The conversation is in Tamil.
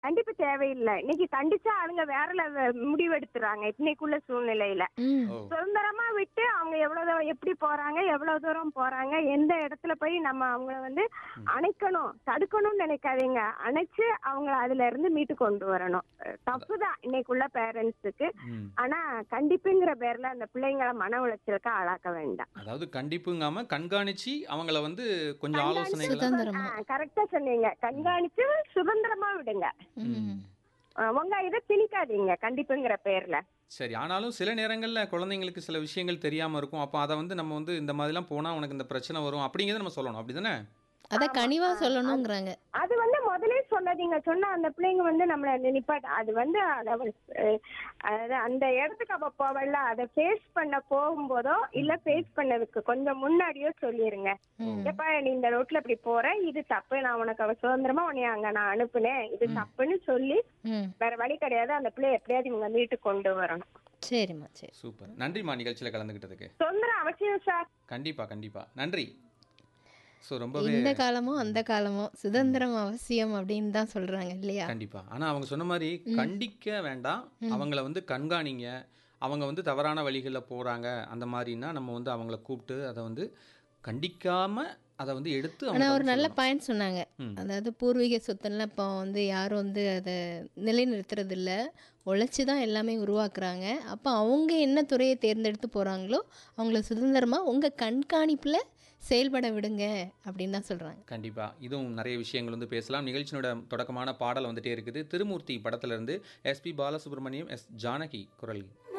கண்டிப்பு தேவையில்லை இன்னைக்கு கண்டிச்சா அவங்க வேற level முடிவு எடுத்துறாங்க இன்னைக்குள்ள சூழ்நிலையில ம் ஓ சுதந்திரமா விட்டு அவங்க எவ்வளவு தூரம் எப்படி போறாங்க எவ்வளவு தூரம் போறாங்க எந்த இடத்துல போய் நம்ம அவங்கள வந்து அணைக்கணும் தடுக்கணும்னு நினைக்காதீங்க அணைச்சு அவங்கள அதுல இருந்து மீட்டு கொண்டு வரணும் தப்புதான் இன்னைக்குள்ள பேரண்ட்ஸுக்கு ம். ஆனா கண்டிப்புங்கிற பேர்ல அந்த பிள்ளைங்களை மன உளைச்சலுக்கு ஆளாக்க வேண்டாம் அதாவது கண்டிப்புங்காம கண்காணிச்சு அவங்கள வந்து கொஞ்சம் ஆலோசனைகளை சுதந்திரமா கரெக்டா சொன்னீங்க கண்காணிச்சு சுதந்திரமா விடுங்க ம் அஹ் உங்க இதை திணிக்காதீங்க கண்டிப்புங்கிற பேர்ல சரி ஆனாலும் சில நேரங்களில் குழந்தைங்களுக்கு சில விஷயங்கள் தெரியாமல் இருக்கும் அப்போ அதை வந்து நம்ம வந்து இந்த மாதிரிலாம் போனால் உனக்கு இந்த பிரச்சனை வரும் அப்படிங்கிறத நம்ம சொல்லணும் அப்படி தானே அத கனிவா சொல்லணுங்கிறாங்க அது வந்து முதலே சொன்னதீங்க சொன்னா அந்த பிள்ளைங்க வந்து நம்மள நிப்பாட்ட அது வந்து அத அவ- அஹ் அதாவது அந்த இடத்துக்கு அவ போவல அதை ஃபேஸ் பண்ண போகும்போதோ இல்ல ஃபேஸ் பண்ணதுக்கு கொஞ்சம் முன்னாடியோ சொல்லிருங்க எப்பா நீ இந்த ரோட்ல இப்படி போற இது தப்பு நான் உனக்கு அவ சுதந்திரமா உன்னை அங்க நான் அனுப்புனேன் இது தப்புன்னு சொல்லி ம் வேற வழி கிடையாது அந்த பிள்ளை எப்படியாவது இவங்க மீட்டு கொண்டு வரணும் சரிம்மா சரி சூப்பர் நன்றிம்மா நிகழ்ச்சியில் கலந்துக்கிட்டதுக்கு சுதந்திரம் அவசியம் சார் கண்டிப்பாக கண்டிப்பாக நன்றி ஸோ ரொம்பவே இந்த காலமோ அந்த காலமோ சுதந்திரம் அவசியம் அப்படின்னு தான் சொல்றாங்க இல்லையா கண்டிப்பாக ஆனால் அவங்க சொன்ன மாதிரி கண்டிக்க வேண்டாம் அவங்கள வந்து கண்காணிங்க அவங்க வந்து தவறான வழிகளில் போகிறாங்க அந்த மாதிரின்னா நம்ம வந்து அவங்கள கூப்பிட்டு அதை வந்து கண்டிக்காம அதை வந்து எடுத்து ஆனா அவங்கள ஒரு வந்து நல்ல சொல்லணும். பாயிண்ட் சொன்னாங்க ம். அதாவது பூர்வீக சொத்துலாம் இப்போ வந்து யாரும் வந்து அதை நிலைநிறுத்துறது இல்ல உழைச்சி தான் எல்லாமே உருவாக்குறாங்க அப்போ அவங்க என்ன துறையை தேர்ந்தெடுத்து போறாங்களோ அவங்கள சுதந்திரமா உங்க கண்காணிப்புல செயல்பட விடுங்க அப்படின்னு தான் சொல்றாங்க கண்டிப்பா இதுவும் நிறைய விஷயங்கள் வந்து பேசலாம் நிகழ்ச்சியோட தொடக்கமான பாடல் வந்துட்டே இருக்குது திருமூர்த்தி படத்துல இருந்து எஸ்பி பாலசுப்ரமணியம் எஸ் ஜானகி குரல்